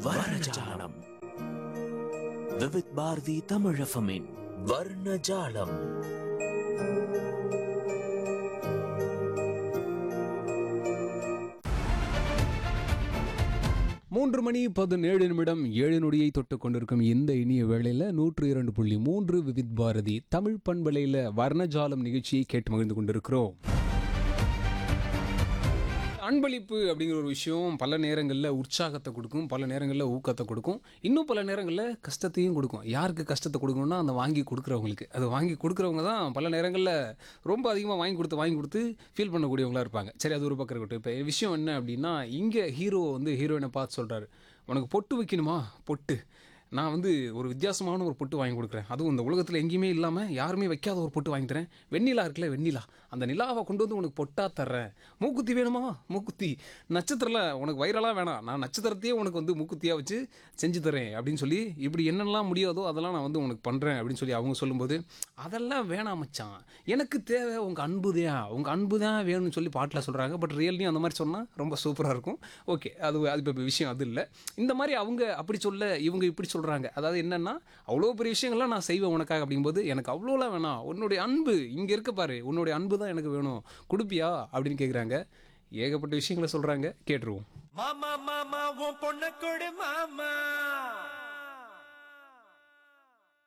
வர்ணஜாலம் விவித் பாரதி தமிழஃபமின் வர்ணஜாலம் மூன்று மணி பதினேழு நிமிடம் ஏழு நொடியை தொட்டு கொண்டிருக்கும் இந்த இனிய வேளையில் நூற்று இரண்டு புள்ளி மூன்று விவித் பாரதி தமிழ் பண்பலையில் வர்ணஜாலம் நிகழ்ச்சியை கேட்டு மகிழ்ந்து கொண்டிருக்கிறோம் அன்பளிப்பு அப்படிங்கிற ஒரு விஷயம் பல நேரங்களில் உற்சாகத்தை கொடுக்கும் பல நேரங்களில் ஊக்கத்தை கொடுக்கும் இன்னும் பல நேரங்களில் கஷ்டத்தையும் கொடுக்கும் யாருக்கு கஷ்டத்தை கொடுக்கணும்னா அந்த வாங்கி கொடுக்குறவங்களுக்கு அது வாங்கி கொடுக்குறவங்க தான் பல நேரங்களில் ரொம்ப அதிகமாக வாங்கி கொடுத்து வாங்கி கொடுத்து ஃபீல் பண்ணக்கூடியவங்களா இருப்பாங்க சரி அது ஒரு பக்கம் இருக்கட்டும் இப்போ விஷயம் என்ன அப்படின்னா இங்கே ஹீரோ வந்து ஹீரோயினை பார்த்து சொல்கிறாரு உனக்கு பொட்டு வைக்கணுமா பொட்டு நான் வந்து ஒரு வித்தியாசமான ஒரு பொட்டு வாங்கி கொடுக்குறேன் அதுவும் இந்த உலகத்தில் எங்கேயுமே இல்லாமல் யாருமே வைக்காத ஒரு பொட்டு வாங்கி தரேன் வெண்ணிலா இருக்குல்ல வெண்ணிலா அந்த நிலாவை கொண்டு வந்து உனக்கு பொட்டா தர்றேன் மூக்குத்தி வேணுமா மூக்குத்தி நட்சத்திரம்ல உனக்கு வைரலாக வேணாம் நான் நட்சத்திரத்தையே உனக்கு வந்து மூக்குத்தியாக வச்சு செஞ்சு தரேன் அப்படின்னு சொல்லி இப்படி என்னெல்லாம் முடியாதோ அதெல்லாம் நான் வந்து உனக்கு பண்ணுறேன் அப்படின்னு சொல்லி அவங்க சொல்லும்போது அதெல்லாம் வேணாம் மச்சான் எனக்கு தேவை உங்கள் அன்பு தான் உங்கள் அன்பு தான் வேணும்னு சொல்லி பாட்டில் சொல்கிறாங்க பட் ரியல்லையும் அந்த மாதிரி சொன்னால் ரொம்ப சூப்பராக இருக்கும் ஓகே அது அது இப்போ விஷயம் அது இல்லை இந்த மாதிரி அவங்க அப்படி சொல்ல இவங்க இப்படி சொல்கிறாங்க அதாவது என்னென்னா அவ்வளோ பெரிய விஷயங்கள்லாம் நான் செய்வேன் உனக்காக அப்படிங்கும்போது எனக்கு அவ்வளோலாம் வேணாம் உன்னுடைய அன்பு இங்கே இருக்க பாரு உன்னுடைய அன்பு தான் எனக்கு வேணும் கொடுப்பியா அப்படின்னு கேட்குறாங்க ஏகப்பட்ட விஷயங்களை சொல்கிறாங்க கேட்டுருவோம் மாமா மாமா உன் பொண்ண கொடு மாமா